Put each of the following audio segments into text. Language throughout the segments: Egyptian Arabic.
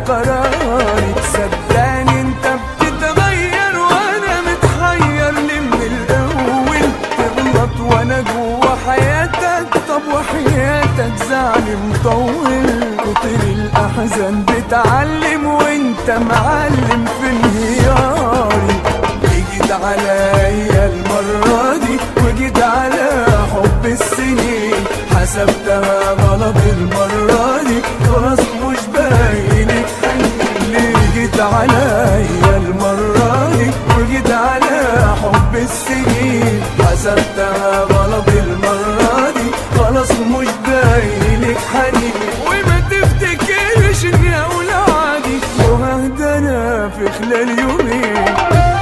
قراري صدقني انت بتتغير وانا متحير ليه من الاول تغلط وانا جوا حياتك طب وحياتك زعل مطول كتر الاحزان بتعلم وانت معلم في انهياري جيت عليا المرة دي وجيت على حب السنين حسبتها غلط المرة دي خلاص مش باينك ليه جيت عليا المرة دي وجيت على حب السنين حسبتها غلط المرة دي خلاص مش باينك حنين وما تفتكرش اني اقول عادي وهدى انا في خلال يومين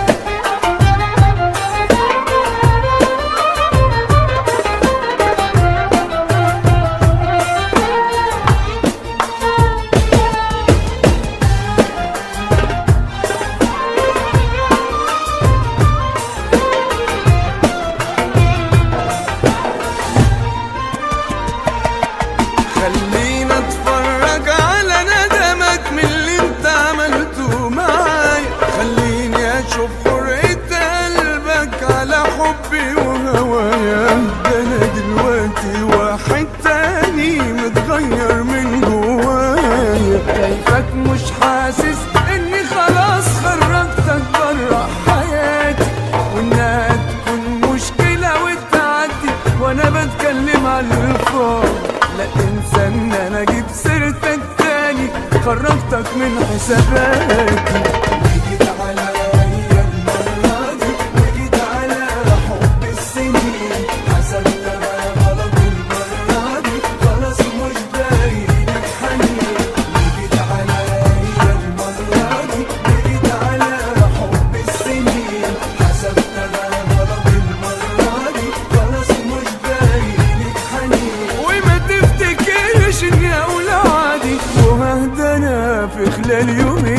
خلينا اتفرج على ندمك من اللي انت عملته معايا خليني اشوف حرية قلبك على حبي وهوايا ده انا دلوقتي واحد تاني متغير من جوايا كيفك مش حاسس اني خلاص خرجتك برا حياتي وانها تكون مشكلة وتعدي وانا بتكلم على الفاضي لا تنسى ان انا جبت سيرتك تاني خرجتك من حساباتي جيت عليا المرة دي وجيت على حب السنين حسبتها غلط المرة دي خلاص مش باينك حنين جيت عليا المرة دي وجيت على حب السنين حسبتها غلط المرة دي خلاص مش باينك حنين وما تفتكرش اني اقول عادي وهدى انا في خلال يومين